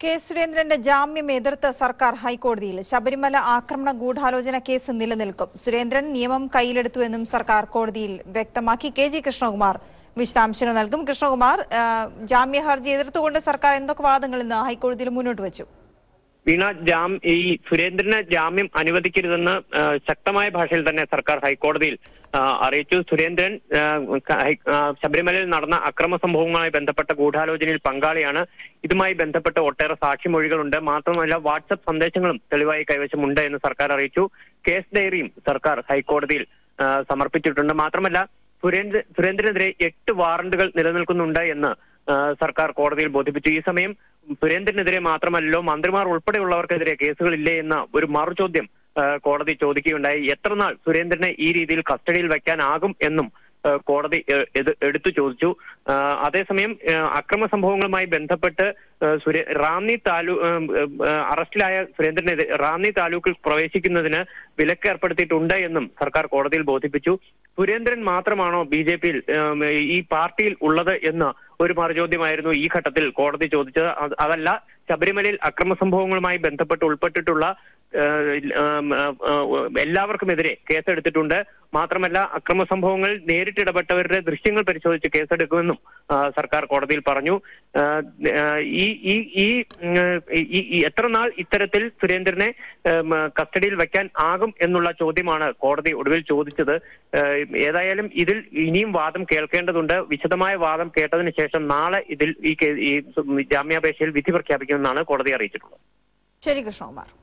K സുരേന്ദ്രന്റെ ജാമ്യം എതിർത്ത് സർക്കാർ ഹൈക്കോടതിയിൽ ശബരിമല ആക്രമണ ഗൂഢാലോചന കേസ് നിലനിൽക്കും സുരേന്ദ്രൻ നിയമം കയ്യിലെടുത്തുവെന്നും സർക്കാർ കോടതിയിൽ വ്യക്തമാക്കി കെ ജി കൃഷ്ണകുമാർ വിശദാംശങ്ങൾ നൽകും കൃഷ്ണകുമാർ ആ, ജാമ്യ ഹർജി എതിർത്തുകൊണ്ട് സർക്കാർ എന്തൊക്കെ വാദങ്ങൾ ഇന്ന് ഹൈക്കോടതിയിൽ മുന്നോട്ട് വെച്ചു വീണ ജാം ഈ സുരേന്ദ്രന് ജാമ്യം അനുവദിക്കരുതെന്ന് ആ, ശക്തമായ ഭാഷയിൽ തന്നെ സർക്കാർ ഹൈക്കോടതിയിൽ ആ, അറിയിച്ചു സുരേന്ദ്രൻ ആ, ക- ഹൈ- ആ, ശബരിമലയിൽ നടന്ന അക്രമ സംഭവങ്ങളുമായി ബന്ധപ്പെട്ട ഗൂഢാലോചനയിൽ പങ്കാളിയാണ് ഇതുമായി ബന്ധപ്പെട്ട ഒട്ടേറെ സാക്ഷിമൊഴികളുണ്ട് മാത്രമല്ല വാട്സപ്പ് സന്ദേശങ്ങളും തെളിവായി കൈവശമുണ്ട് എന്ന് സർക്കാർ അറിയിച്ചു കേസ് ഡയറിയും സർക്കാർ ഹൈക്കോടതിയിൽ ആ, സമർപ്പിച്ചിട്ടുണ്ട് മാത്രമല്ല സുരേന്ദ്ര സുരേന്ദ്രനെതിരെ എട്ട് വാറണ്ടുകൾ നിലനിൽക്കുന്നുണ്ട് എന്ന് ആ, സർക്കാർ കോടതിയിൽ ബോധിപ്പിച്ചു ഈ സമയം സുരേന്ദ്രനെതിരെ മാത്രമല്ലല്ലോ മന്ത്രിമാർ ഉൾപ്പെടെയുള്ളവർക്കെതിരെ കേസുകളില്ലേ എന്ന ഒരു മറുചോദ്യം ആ, കോടതി ചോദിക്കുകയുണ്ടായി എത്ര നാൾ സുരേന്ദ്രനെ ഈ രീതിയിൽ കസ്റ്റഡിയിൽ വയ്ക്കാനാകും എന്നും ആ, കോടതി എ- ഇത് എടുത്തു ചോദിച്ചു ആ, അതേസമയം ആ, അക്രമ സംഭവങ്ങളുമായി ബന്ധപ്പെട്ട് ആ, സുരേ റാന്നി താലൂ ആ, ആ, അറസ്റ്റിലായ സുരേന്ദ്രനെതിരെ റാന്നി താലൂക്കിൽ പ്രവേശിക്കുന്നതിന് വിലക്ക് ഏർപ്പെടുത്തിയിട്ടുണ്ട് എന്നും സർക്കാർ കോടതിയിൽ ബോധിപ്പിച്ചു സുരേന്ദ്രൻ മാത്രമാണോ ബി ജെ പിയിൽ ഈ പാർട്ടിയിൽ ഉള്ളത് എന്ന് ഒരു മറുചോദ്യമായിരുന്നു ഈ ഘട്ടത്തിൽ കോടതി ചോദിച്ചത് അത് അതല്ല ശബരിമലയിൽ അക്രമ സംഭവങ്ങളുമായി ബന്ധപ്പെട്ട് ഉൾപ്പെട്ടിട്ടുള്ള ഏഹ്, ഉം, ഏഹ്, എല്ലാവർക്കുമെതിരെ കേസെടുത്തിട്ടുണ്ട് മാത്രമല്ല അക്രമ സംഭവങ്ങൾ നേരിട്ടിടപെട്ടവരുടെ ദൃശ്യങ്ങൾ പരിശോധിച്ച് കേസെടുക്കുമെന്നും ആ, സർക്കാർ കോടതിയിൽ പറഞ്ഞു ആ, ആ, ഈ ഈ ഈ ഉം, ഈ- ഈ എത്ര നാൾ ഇത്തരത്തിൽ സുരേന്ദ്രനെ ഉം, കസ്റ്റഡിയിൽ വയ്ക്കാൻ ആകും എന്നുള്ള ചോദ്യമാണ് കോടതി ഒടുവിൽ ചോദിച്ചത് ഏഹ്, ഏതായാലും ഇതിൽ ഇനിയും വാദം കേൾക്കേണ്ടതുണ്ട് വിശദമായ വാദം കേട്ടതിന് ശേഷം നാളെ ഇതിൽ ഈ കേ- ഈ ജാമ്യാപേക്ഷയിൽ വിധി പ്രഖ്യാപിക്കുമെന്നാണ് കോടതി അറിയിച്ചിട്ടുള്ളത് ശരി കൃഷ്ണകുമാർ